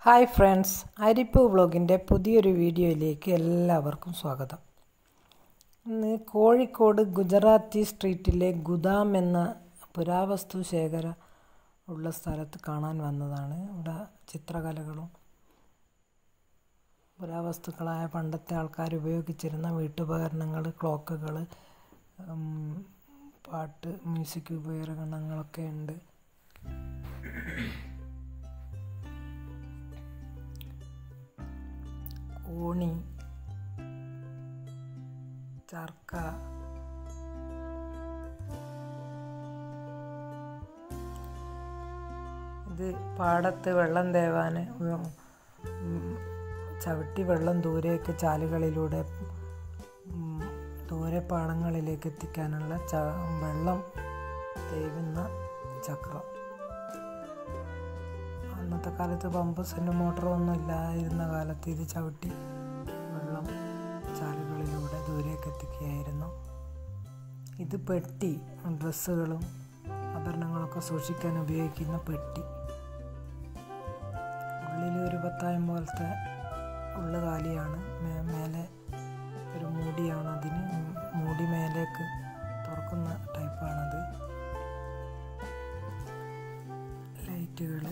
hi friends അരിപ്പ് വ്ളോഗിൻ്റെ പുതിയൊരു വീഡിയോയിലേക്ക് എല്ലാവർക്കും സ്വാഗതം ഇന്ന് കോഴിക്കോട് ഗുജറാത്തി സ്ട്രീറ്റിലെ ഗുദാം എന്ന പുരാവസ്തു ശേഖര ഉള്ള സ്ഥലത്ത് കാണാൻ വന്നതാണ് ഇവിടെ ചിത്രകലകളും പുരാവസ്തുക്കളായ പണ്ടത്തെ ആൾക്കാർ ഉപയോഗിച്ചിരുന്ന വീട്ടുപകരണങ്ങൾ ക്ലോക്കുകൾ പാട്ട് മ്യൂസിക് ഉപകരണങ്ങളൊക്കെ ഉണ്ട് കോണി ചർക്ക ഇത് പാടത്ത് വെള്ളം തേവാൻ ചവിട്ടി വെള്ളം ദൂരേക്ക് ചാലുകളിലൂടെ ദൂരെ പാടങ്ങളിലേക്ക് എത്തിക്കാനുള്ള ച വെള്ളം തേവുന്ന ചക്രം അന്നത്തെ കാലത്ത് പമ്പ് സെന്നു മോട്ടറോ ഒന്നും ഇല്ലായിരുന്ന കാലത്ത് ഇത് ചവിട്ടി വെള്ളം ചാലുകളിലൂടെ ദൂരേക്ക് എത്തിക്കുകയായിരുന്നു ഇത് പെട്ടി ഡ്രസ്സുകളും ആഭരണങ്ങളൊക്കെ സൂക്ഷിക്കാൻ ഉപയോഗിക്കുന്ന പെട്ടി ഉള്ളിൽ ഒരു പത്തായം പോലത്തെ ഉള്ളു കാലിയാണ് മേലെ ഒരു മൂടിയാണ് അതിന് മൂടി മേലേക്ക് തുറക്കുന്ന ടൈപ്പാണത് ലൈറ്റുകൾ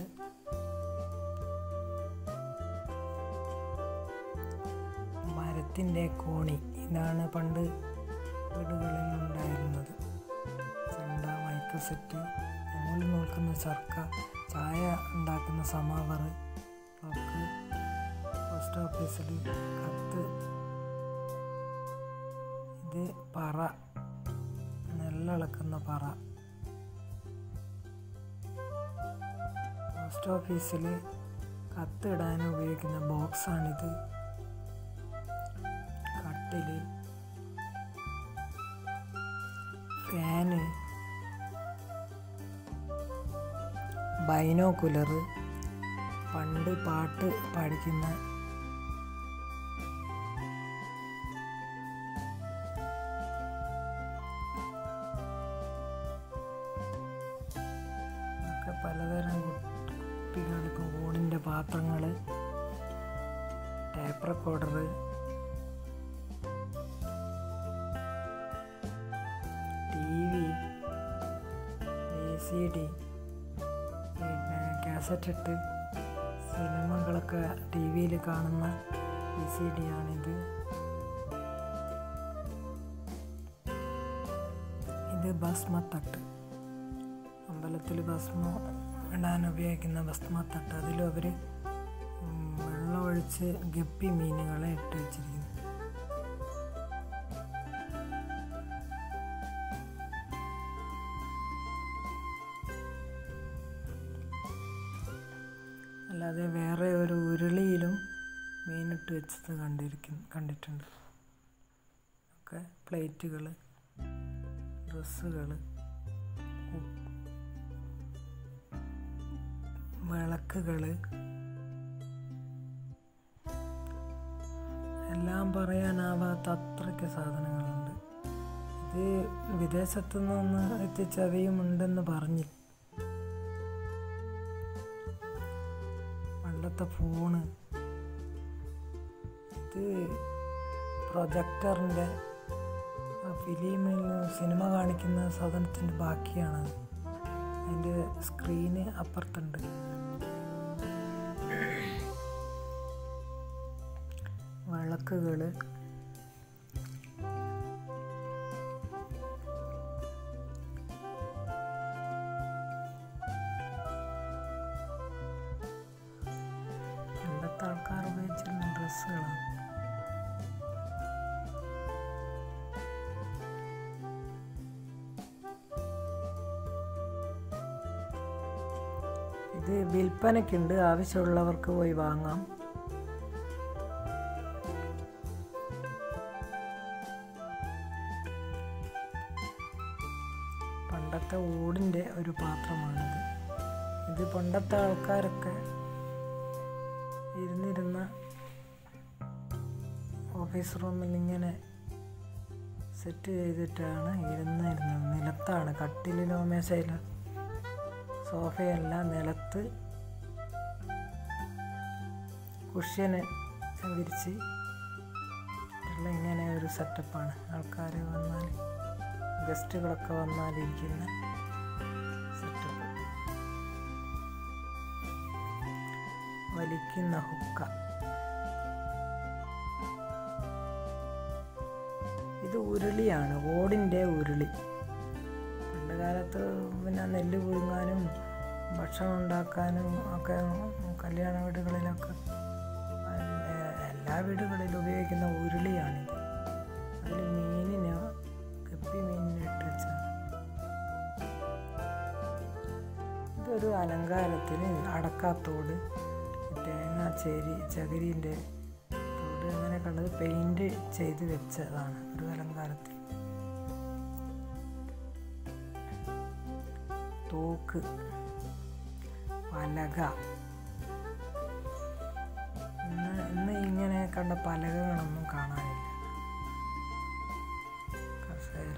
മരത്തിൻ്റെ കോണി ഇതാണ് പണ്ട് വീടുകളിൽ ഉണ്ടായിരുന്നത് ചെണ്ട മൈക്ക് സെറ്റ് നൂല് നോക്കുന്ന ചർക്ക ചായ ഉണ്ടാക്കുന്ന സമാവർ ക്ലോക്ക് പോസ്റ്റ് ഓഫീസിൽ കത്ത് ഇത് പറ നെല്ലിളക്കുന്ന പറ പോസ്റ്റ് ഓഫീസിൽ കത്ത് ഇടാൻ ഉപയോഗിക്കുന്ന ബോക്സാണിത് കട്ടില് ഫാന് ബൈനോക്കുലർ പണ്ട് പാട്ട് പഠിക്കുന്ന ഒക്കെ പലതരം കുപ്പികൾക്ക് ഊണിൻ്റെ പാത്രങ്ങൾ tape recorder T V A C D പിന്നെ കാസറ്റ് ഇട്ട് സിനിമകളൊക്കെ ടി വിയിൽ കാണുന്ന എ സി ഡി ആണിത് ഇത് ഭസ്മത്തട്ട് അമ്പലത്തിൽ ഭസ്മം ഇടാൻ ഉപയോഗിക്കുന്ന ഭസ്മത്തട്ട് അതിലും അവർ വെള്ളമൊഴിച്ച് ഗപ്പി മീനുകളെ ഇട്ട് വെച്ചിരിക്കുന്നു അല്ലാതെ വേറെ ഒരു ഉരുളിയിലും മീനിട്ട് വെച്ചത് കണ്ടിരിക്കുന്നു കണ്ടിട്ടുണ്ട് ഒക്കെ പ്ലേറ്റുകൾ ഡ്രസ്സുകൾ വിളക്കുകൾ എല്ലാം പറയാനാവാത്ത അത്രയ്ക്ക് സാധനങ്ങളുണ്ട് ഇത് വിദേശത്തു നിന്ന് എത്തിച്ചവയും ഉണ്ടെന്ന് പറഞ്ഞു പണ്ടത്തെ ഫോണ് ഇത് പ്രൊജക്ടറിൻ്റെ ഫിലിമിൽ സിനിമ കാണിക്കുന്ന സാധനത്തിൻ്റെ ബാക്കിയാണ് അതിൻ്റെ സ്ക്രീന് അപ്പുറത്തുണ്ട് വിളക്കുകൾ പണ്ടത്തെ ആൾക്കാർ ഉപയോഗിച്ചിരുന്ന ഡ്രസ്സുകളാണ് ഇത് വിൽപ്പനയ്ക്കുണ്ട് ആവശ്യമുള്ളവർക്ക് പോയി വാങ്ങാം പണ്ടത്തെ ഓടിൻ്റെ ഒരു പാത്രമാണിത് ഇത് പണ്ടത്തെ ആൾക്കാരൊക്കെ ഇരുന്നിരുന്ന ഓഫീസ് റൂമിൽ ഇങ്ങനെ സെറ്റ് ചെയ്തിട്ടാണ് ഇരുന്നിരുന്നത് നിലത്താണ് കട്ടിലിലോ മേശയിലോ സോഫയല്ല നിലത്ത് കുഷ്യന് വിരിച്ച് ഉള്ള ഇങ്ങനെ ഒരു സെറ്റപ്പാണ് ആൾക്കാർ വന്നാൽ ഗസ്റ്റുകളൊക്കെ വന്നാലിരിക്കുന്ന സെറ്റപ്പ് വലിക്കുന്ന ഹുക്ക ഇത് ഉരുളിയാണ് ഓടിൻ്റെ ഉരുളി പണ്ട് കാലത്ത് പിന്നെ നെല്ല് പുഴുങ്ങാനും ഭക്ഷണം ഉണ്ടാക്കാനും ഒക്കെ കല്യാണ വീടുകളിലൊക്കെ എല്ലാ- എല്ലാ വീടുകളിലും ഉപയോഗിക്കുന്ന ഉരുളിയാണിത് അതിൽ മീനിന് കപ്പി മീനിന് ഇട്ട് വെച്ചാണ് ഇതൊരു അലങ്കാരത്തിന് അടക്കാത്തോട് തേങ്ങ ചേരി ചകിരീൻ്റെ തോട് അങ്ങനെയൊക്കെ ഉള്ളത് പെയിൻറ് ചെയ്ത് വെച്ചതാണ് ഒരു അലങ്കാരത്തിന് തോക്ക് പലക ഇന്ന് ഇന്ന് ഇങ്ങനെ കണ്ട പലകകളൊന്നും കാണാനില്ല കസേര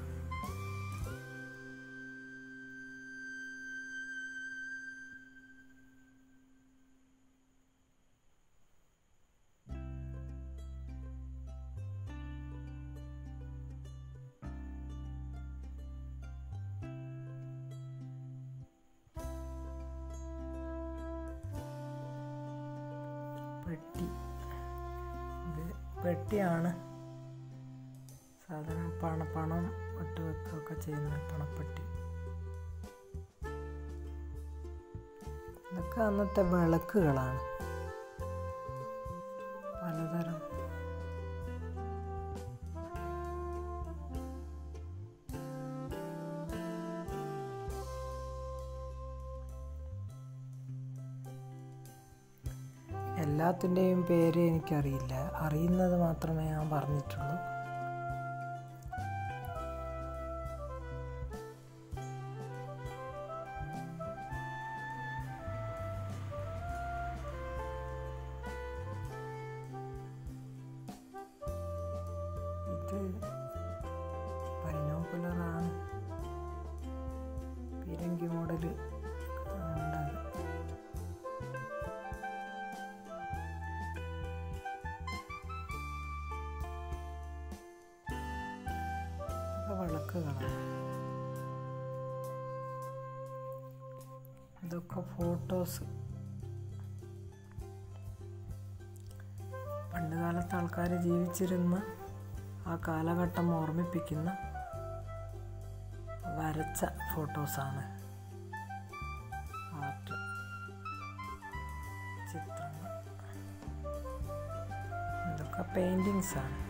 പെട്ടി ഇത് പെട്ടിയാണ് സാധാരണ പണ പണം ഇട്ട് വെക്കുകയൊക്കെ ചെയ്യുന്ന പണപ്പെട്ടി ഇതൊക്കെ അന്നത്തെ വിളക്കുകളാണ് പലതരം എല്ലാത്തിൻ്റെയും പേര് എനിക്കറിയില്ല അറിയുന്നത് മാത്രമേ ഞാൻ പറഞ്ഞിട്ടുള്ളൂ ഇത് ബൈനോക്കുലറാണ് പീരങ്കി മോഡൽ ഉണ്ടാകും ഇതൊക്കെ വിളക്കുകളാണ് ഇതൊക്കെ ഫോട്ടോസ് പണ്ട് കാലത്ത് ആൾക്കാർ ജീവിച്ചിരുന്ന ആ കാലഘട്ടം ഓർമ്മിപ്പിക്കുന്ന വരച്ച ഫോട്ടോസാണ് ആർട്ട് ചിത്രങ്ങൾ ഇതൊക്കെ പെയിൻറ്റിങ്സാണ്